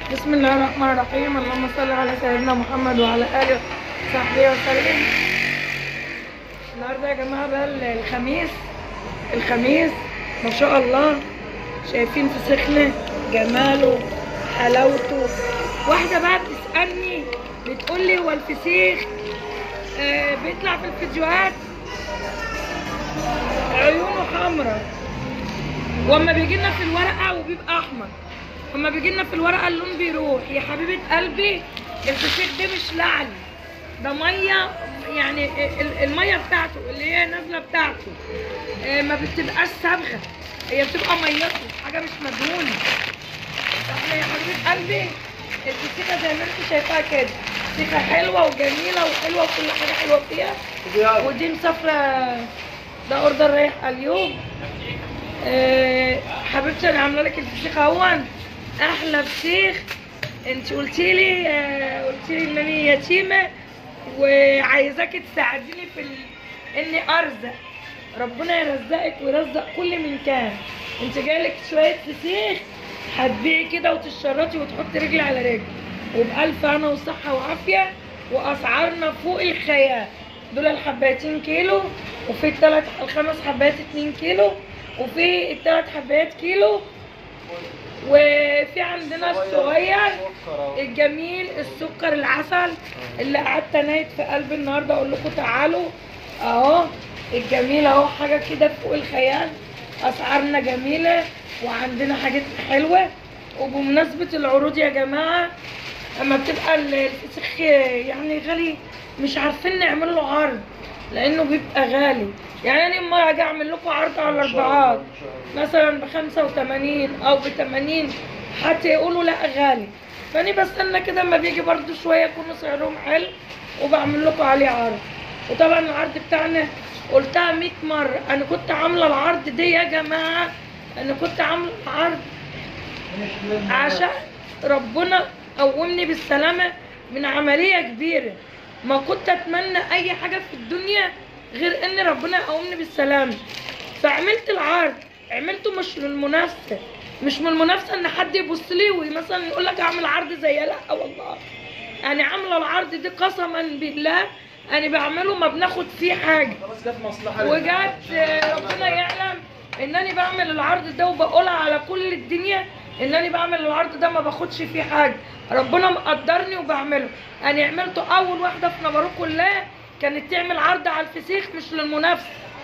بسم الله الرحمن الرحيم اللهم صل على سيدنا محمد وعلى اله وصحبه وسلم النهارده يا جماعه بقى الخميس الخميس ما شاء الله شايفين فسيخنا جماله حلاوته واحده بقى بتسالني بتقول لي هو الفسيخ آه بيطلع في الفيديوهات عيونه حمراء واما بيجي لنا في الورقه وبيبقى احمر اما بيجي لنا في الورقه اللون بيروح يا حبيبه قلبي الفسيخ ده مش لعن ده ميه يعني ال- الميه بتاعته اللي هي نازله بتاعته آه، ما بتبقاش صبغه هي بتبقى ميته حاجه مش مدهونه احنا يا حبيبه قلبي الفسيخه زي ما انت شايفاها كده فسيخه حلوه وجميله وحلوه وكل حاجه حلوه فيها ودي مسافره ده اوردر رايح اليوم آه، حبيبتي انا عامله لك الفسيخ اهون احلى فسيخ انت قلتي لي آه، قلتي لي ان انا يتيمه وعايزاكي تساعديني في ال... اني ارزق ربنا يرزقك ويرزق كل من كان انت جايلك شويه فسيخ هتبيعي كده وتشرطي وتحطي رجل على رجل وبألف هنا وصحة وعافية وأسعارنا فوق الخيال دول الحبايتين كيلو وفي التلات الخمس حبات اتنين كيلو وفي التلات حبات كيلو وفي عندنا الصغير الجميل السكر العسل اللي قعدت نايت في قلبي النهارده اقول لكم تعالوا اهو الجميل اهو حاجه كده فوق الخيال اسعارنا جميله وعندنا حاجات حلوه وبمناسبه العروض يا جماعه اما بتبقى الفسيخ يعني غالي مش عارفين نعمل له عرض لانه بيبقى غالي يعني انا اما اجي اعمل لكم عرض على الاربعات مثلا ب 85 او ب 80 حتى يقولوا لا غالي فاني بستنى كده اما بيجي برضو شويه يكونوا سعرهم حلو وبعمل لكم عليه عرض وطبعا العرض بتاعنا قلتها 100 مره انا كنت عامله العرض ده يا جماعه انا كنت عامله العرض عشان ربنا قومني بالسلامة من عملية كبيرة ما كنت أتمنى أي حاجة في الدنيا غير إن ربنا يقومني بالسلامة فعملت العرض عملته مش للمنافسة مش من المنافسة إن حد يبص لي ومثلا يقول لك أعمل عرض زي لا والله أنا عاملة العرض دي قسما بالله أنا بعمله ما بناخد فيه حاجة خلاص جت مصلحه وجات آه، ربنا يعلم ان انا بعمل العرض ده وبقولها على كل الدنيا ان انا بعمل العرض ده ما باخدش فيه حاجه ربنا مقدرني وبعمله انا عملته اول واحده في نبروك كلها كانت تعمل عرض على الفسيخ مش للمنافسه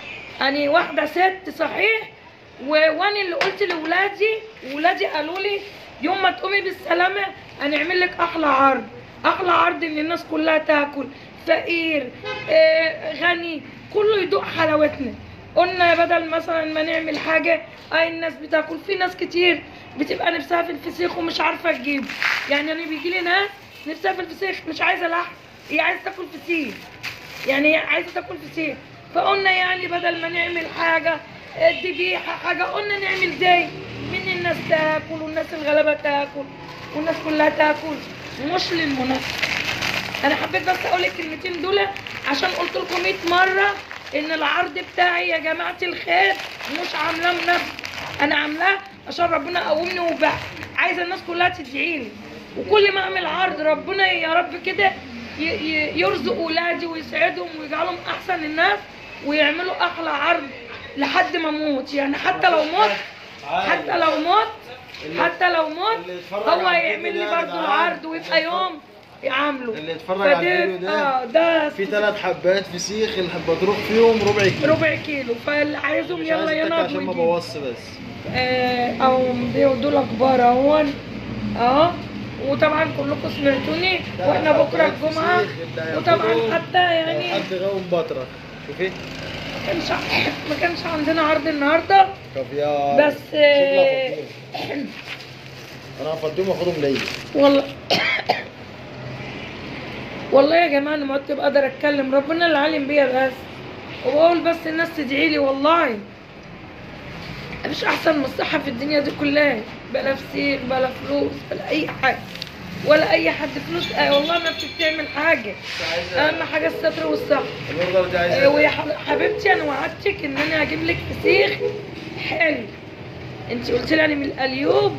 انا واحده ست صحيح و... وانا اللي قلت لاولادي ولادي قالوا لي يوم ما تقومي بالسلامه انا اعمل لك احلى عرض احلى عرض ان الناس كلها تاكل فقير آه، غني كله يدوق حلاوتنا قلنا بدل مثلا ما نعمل حاجه اي الناس بتاكل في ناس كتير بتبقى نفسها في الفسيخ ومش عارفه تجيب يعني انا بيجي لي ناس نفسها في الفسيخ مش عايزه لحم هي عايزه تاكل فسيخ يعني هي عايزه تاكل فسيخ فقلنا يعني بدل ما نعمل حاجه آه، ذبيحه حاجه قلنا نعمل داي من الناس تاكل والناس الغلابه تاكل والناس كلها تاكل مش للمنافسه انا حبيت بس اقول الكلمتين دول عشان قلت لكم 100 مره ان العرض بتاعي يا جماعه الخير مش عاملاه بنفسي انا عاملاه عشان ربنا يقومني وبقى عايزه الناس كلها تدعي لي وكل ما اعمل عرض ربنا يا رب كده ي- ي- يرزق ولادي ويسعدهم ويجعلهم احسن الناس ويعملوا احلى عرض لحد ما اموت يعني حتى لو مت حتى لو مت حتى لو مت اللي يتفرج هو على يعمل الفيديو لي ده يا برضه جدعان، العرض ويبقى يوم يعامله اللي يتفرج على فده- الفيديو ده اه ده في ثلاث حبات فسيخ اللي بضرب فيهم ربع كيلو ربع كيلو فاللي عايزهم مش يلا عايز أتك ينضوا عشان ما ويجيبوا. بوظش بس آه، او دي- دول كبار اهون اه وطبعا كلكم سمعتوني واحنا بكره الجمعه وطبعا حتى يعني حد غاوي بطرة شوفي ما كانش ما كانش عندنا عرض النهارده كافيار بس، شكلها آه، فضيهم. انا هفضيهم واخدهم ليا والله والله يا جماعه انا ما كنت بقدر اتكلم ربنا اللي عالم بيا بس وبقول بس الناس تدعي لي والله مفيش احسن من الصحه في الدنيا دي كلها بلا فسيخ بلا فلوس بلا اي حاجه ولا اي حد فلوس آه والله ما بتعمل حاجه اهم حاجه الستر والصحه البرجر دي آه، عايزه ويا حب- حبيبتي انا وعدتك ان انا هجيب لك فسيخ حلو انت قلت لي انا من اليوم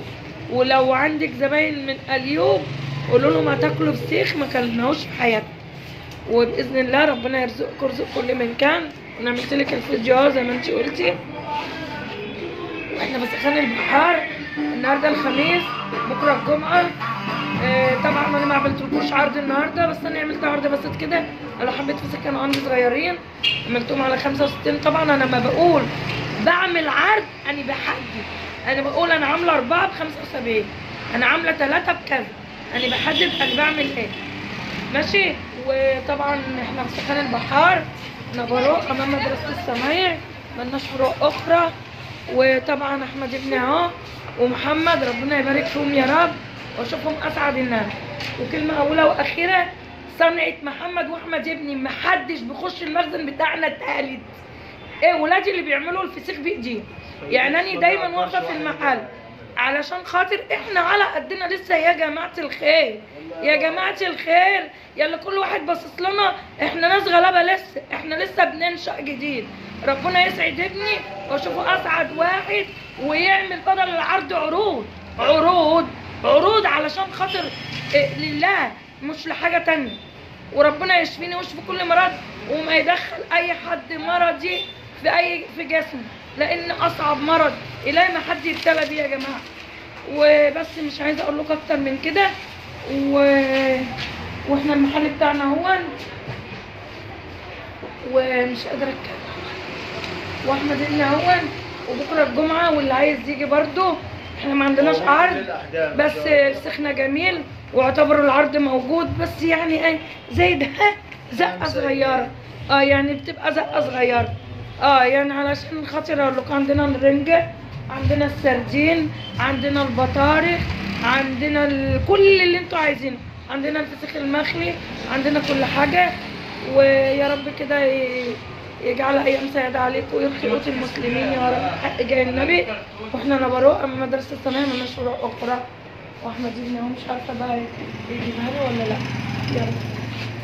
ولو عندك زباين من اليوم قولوا لهم هتاكلوا فسيخ ما كلناهوش في حياتنا وباذن الله ربنا يرزقكم رزق كل من كان انا عملت لك الفيديو زي ما انت قلتي واحنا مسخان البحار النهارده الخميس بكره الجمعه آه طبعا انا ما عملتلكوش عرض النهارده بس انا عملت عرض بسيط كده على حبه فسيخ كانوا عندي صغيرين عملتهم على 65 طبعا انا ما بقول بعمل عرض انا بحدد انا بقول انا عامله اربعه ب 75 انا عامله ثلاثه بكذا انا بحدد انا بعمل ايه ماشي وطبعا احنا في سكن البحار نبروق امام مدرسه السمايع ملناش فروق اخرى وطبعا احمد ابني اهو ومحمد ربنا يبارك فيهم يا رب واشوفهم اسعد الناس وكلمه اولى واخيره صنعة محمد واحمد ابني محدش بيخش المخزن بتاعنا التالت ايه ولادي اللي بيعملوا الفسيخ بايديهم يعني انا دايما واقفه في المحل علشان خاطر احنا على قدنا لسه يا جماعه الخير يا جماعه الخير يلا كل واحد باصص لنا احنا ناس غلابه لسه احنا لسه بننشا جديد ربنا يسعد ابني واشوفه اسعد واحد ويعمل بدل العرض عروض عروض عروض علشان خاطر إيه لله مش لحاجه تانية وربنا يشفيني ويشفي كل مرض وما يدخل اي حد مرضي في اي في جسمه لان اصعب مرض الهي ما حد يبتلى بيه يا جماعه وبس مش عايزه اقول لكم اكتر من كده و... واحنا المحل بتاعنا هو ومش قادره اتكلم واحمد ابني اهو وبكره الجمعه واللي عايز يجي برضو احنا ما عندناش عرض بس سخنة جميل واعتبروا العرض موجود بس يعني ايه زي ده زقه صغيره اه يعني بتبقى زقه صغيره اه يعني علشان خاطر اقول لكم عندنا الرنجه عندنا السردين عندنا البطارخ عندنا ال... كل اللي انتوا عايزينه عندنا الفسيخ المخلي عندنا كل حاجه ويا رب كده ي- يجعل ايام سعيده عليكم ويرخي قوت المسلمين يا رب حق جاي النبي واحنا نبروء من مدرسه الثانويه مالناش فروع اخرى واحمد ابني اهو مش عارفه بقى يجيبها لي ولا لا يلا